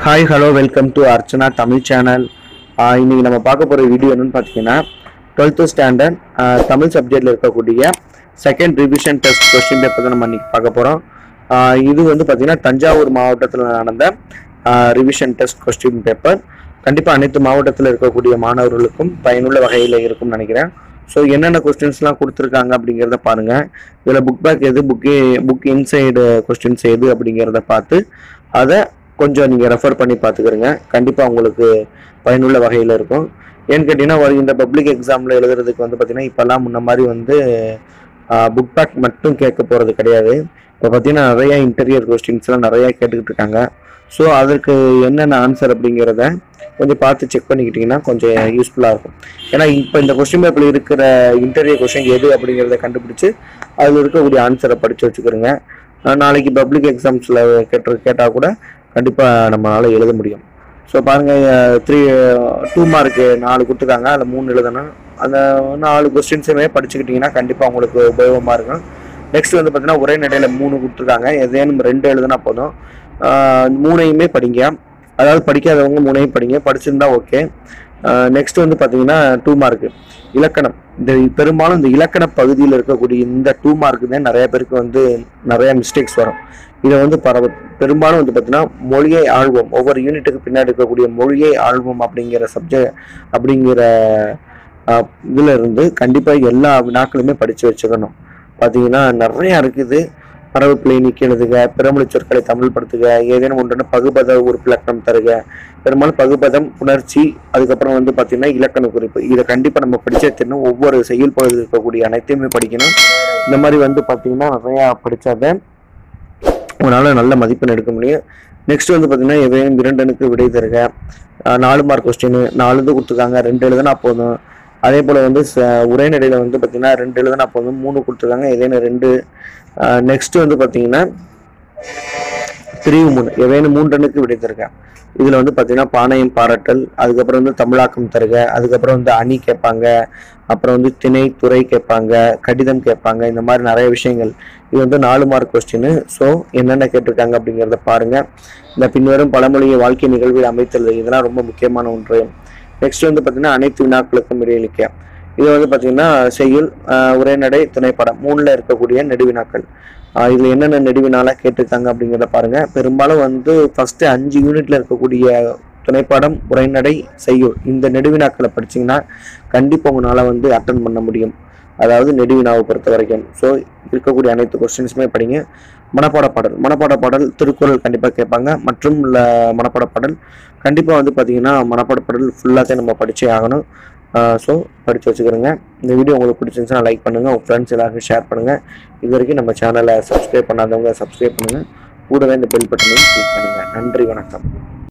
hi hello welcome to Archana Tamil channel இன்னைக்கு நம்ம பார்க்க போகிற வீடியோ என்னன்னு பார்த்தீங்கன்னா டுவெல்த்து ஸ்டாண்டர்ட் தமிழ் சப்ஜெக்டில் இருக்கக்கூடிய second revision test question paper தான் நம்ம இன்னைக்கு பார்க்க போகிறோம் இது வந்து பார்த்தீங்கன்னா தஞ்சாவூர் மாவட்டத்தில் நடந்த ரிவிஷன் டெஸ்ட் கொஸ்டின் பேப்பர் கண்டிப்பாக அனைத்து மாவட்டத்தில் இருக்கக்கூடிய மாணவர்களுக்கும் பயனுள்ள வகையில் இருக்கும்னு நினைக்கிறேன் ஸோ என்னென்ன கொஸ்டின்ஸ்லாம் கொடுத்துருக்காங்க அப்படிங்கிறத பாருங்கள் இதில் புக் பேக் எது புக்கு புக் இன்சைடு கொஸ்டின்ஸ் எது அப்படிங்கிறத பார்த்து அதை கொஞ்சம் நீங்கள் ரெஃபர் பண்ணி பார்த்துக்கிறங்க கண்டிப்பாக உங்களுக்கு பயனுள்ள வகையில் இருக்கும் ஏன்னு கேட்டிங்கன்னா வருகின்ற பப்ளிக் எக்ஸாமில் எழுதுறதுக்கு வந்து பார்த்திங்கன்னா இப்போல்லாம் முன்ன மாதிரி வந்து புக் பேக் மட்டும் கேட்க போகிறது கிடையாது இப்போ பார்த்தீங்கன்னா நிறைய இன்டீரியர் கொஸ்டின்ஸ்லாம் நிறையா கேட்டுக்கிட்டு இருக்காங்க ஸோ அதற்கு என்னென்ன ஆன்சர் அப்படிங்கிறத கொஞ்சம் பார்த்து செக் பண்ணிக்கிட்டிங்கன்னா கொஞ்சம் யூஸ்ஃபுல்லாக இருக்கும் ஏன்னா இப்போ இந்த கொஸ்டின் பேப்பரில் இருக்கிற இன்டர்வியூ கொஸ்டின் எது அப்படிங்கிறத கண்டுபிடிச்சு அதில் இருக்கக்கூடிய ஆன்சரை படித்து வச்சுக்கிறோங்க அஹ் நாளைக்கு பப்ளிக் எக்ஸாம்ஸில் கேட்டு கேட்டால் கூட கண்டிப்பாக நம்மளால் எழுத முடியும் ஸோ பாருங்கள் த்ரீ டூ மார்க்கு நாலு கொடுத்துருக்காங்க அதில் மூணு எழுதணும் அந்த நாலு கொஸ்டின்ஸுமே படிச்சுக்கிட்டிங்கன்னா கண்டிப்பாக உங்களுக்கு உபயோகமாக இருக்கும் நெக்ஸ்ட் வந்து பார்த்தீங்கன்னா ஒரே நடையில் மூணு கொடுத்துருக்காங்க எதேனும் ரெண்டு எழுதுனா போதும் ஆஹ் மூணையுமே படிங்க அதாவது படிக்காதவங்க மூணையும் படிங்க படிச்சிருந்தா ஓகே நெக்ஸ்ட் வந்து பார்த்தீங்கன்னா டூ மார்க்கு இலக்கணம் இந்த பெரும்பாலும் இந்த இலக்கண பகுதியில் இருக்கக்கூடிய இந்த டூ மார்க்கு தான் நிறைய பேருக்கு வந்து நிறைய மிஸ்டேக்ஸ் வரும் இதை வந்து பரவ பெரும்பாலும் வந்து பார்த்தீங்கன்னா மொழியை ஆழ்வோம் ஒவ்வொரு யூனிட்டுக்கு பின்னாடி இருக்கக்கூடிய மொழியை ஆழ்வோம் அப்படிங்கிற சப்ஜெக்ட் அப்படிங்கிற ஆஹ், இதுல இருந்து கண்டிப்பாக எல்லா வினாக்களுமே படித்து வச்சுக்கணும் பார்த்தீங்கன்னா நிறையா இருக்குது பரவப்பிள்ளை நீக்கி எழுதுக பிறமொழி சொற்களை தமிழ் படுத்துக ஏதேனும் ஒன்றுன்னு பகுபத உறுப்பிலக்கணம் தருக பெரும்பாலும் பகுபதம் புணர்ச்சி அதுக்கப்புறம் வந்து பார்த்தீங்கன்னா இலக்கண குறிப்பு இதை கண்டிப்பாக நம்ம படிச்சே தெரியணும் ஒவ்வொரு செயல் பகுதியில் இருக்கக்கூடிய அனைத்தையுமே படிக்கணும் இந்த மாதிரி வந்து பார்த்தீங்கன்னா நிறையா படித்தாதான் உங்களால் நல்ல மதிப்பெண் எடுக்க முடியும் நெக்ஸ்ட் வந்து பார்த்தீங்கன்னா எவையும் இரண்டனுக்கு விடை தருக அஹ் நாலு மார்க் கொஸ்டின் நாலு இது கொடுத்துருக்காங்க ரெண்டு எழுதுனா போதும் அதே போல் வந்து ச- உரைநடையில் வந்து பார்த்தீங்கன்னா ரெண்டு எழுதுனா போதும் மூணு கொடுத்துருக்காங்க ஏதேனும் ரெண்டு நெக்ஸ்ட் வந்து பார்த்தீங்கன்னா பிரிவு மூணு எவையேனும் மூன்றனுக்கு விடை தருக இதில் வந்து பார்த்தீங்கன்னா பானையம் பாராட்டல் அதுக்கப்புறம் வந்து தமிழாக்கம் தருக அதுக்கப்புறம் வந்து அணி கேட்பாங்க அப்புறம் வந்து திணை துறை கேட்பாங்க கடிதம் கேட்பாங்க இந்த மாதிரி நிறைய விஷயங்கள் இது வந்து நாலு மார்க் கொஸ்டின் ஸோ என்னென்ன கேட்டிருக்காங்க அப்படிங்கிறத பாருங்க இந்த பின்வரும் பழமொழியை வாழ்க்கை நிகழ்வில் அமைத்தல் இதெல்லாம் ரொம்ப முக்கியமான ஒன்று நெக்ஸ்ட் வந்து பார்த்தீங்கன்னா அனைத்து வினாக்களுக்கும் இடையளிக்க இது வந்து பார்த்தீங்கன்னா செய்யுள் ஆஹ் உரைநடை துணைப்படம் மூணில் இருக்கக்கூடிய நெடுவினாக்கள் ஆஹ் இதுல என்னென்ன நெடுவினாலாம் கேட்டிருக்காங்க அப்படிங்கிறத பாருங்க பெரும்பாலும் வந்து ஃபர்ஸ்ட் அஞ்சு யூனிட்ல இருக்கக்கூடிய துணைப்பாடம் உரைநடை செய்யுள் இந்த நெடுவினாக்களை படிச்சீங்கன்னா கண்டிப்பாக உங்களால் வந்து அட்டன் பண்ண முடியும் அதாவது நெடுவினாவை பொறுத்த வரைக்கும் ஸோ இருக்கக்கூடிய அனைத்து கொஸ்டின்ஸுமே படிங்க மனப்பாட பாடல் மனப்பாட பாடல் திருக்குறள் கண்டிப்பாக கேட்பாங்க மற்றும் ல- மனப்பாட பாடல் கண்டிப்பாக வந்து பார்த்தீங்கன்னா மனப்பாட பாடல் ஃபுல்லாக நம்ம படிச்சே ஆகணும் ஸோ படித்து வச்சுக்கிறோங்க இந்த வீடியோ உங்களுக்கு பிடிச்சிருந்துச்சுன்னா லைக் பண்ணுங்கள் உங்கள் ஃப்ரெண்ட்ஸ் எல்லாருக்கும் ஷேர் பண்ணுங்கள் இது வரைக்கும் நம்ம சேனலை சப்ஸ்கிரைப் பண்ணாதவங்க சப்ஸ்கிரைப் பண்ணுங்கள் கூடவே இந்த பெல் பட்டனையும் கிளிக் பண்ணுங்கள் நன்றி வணக்கம்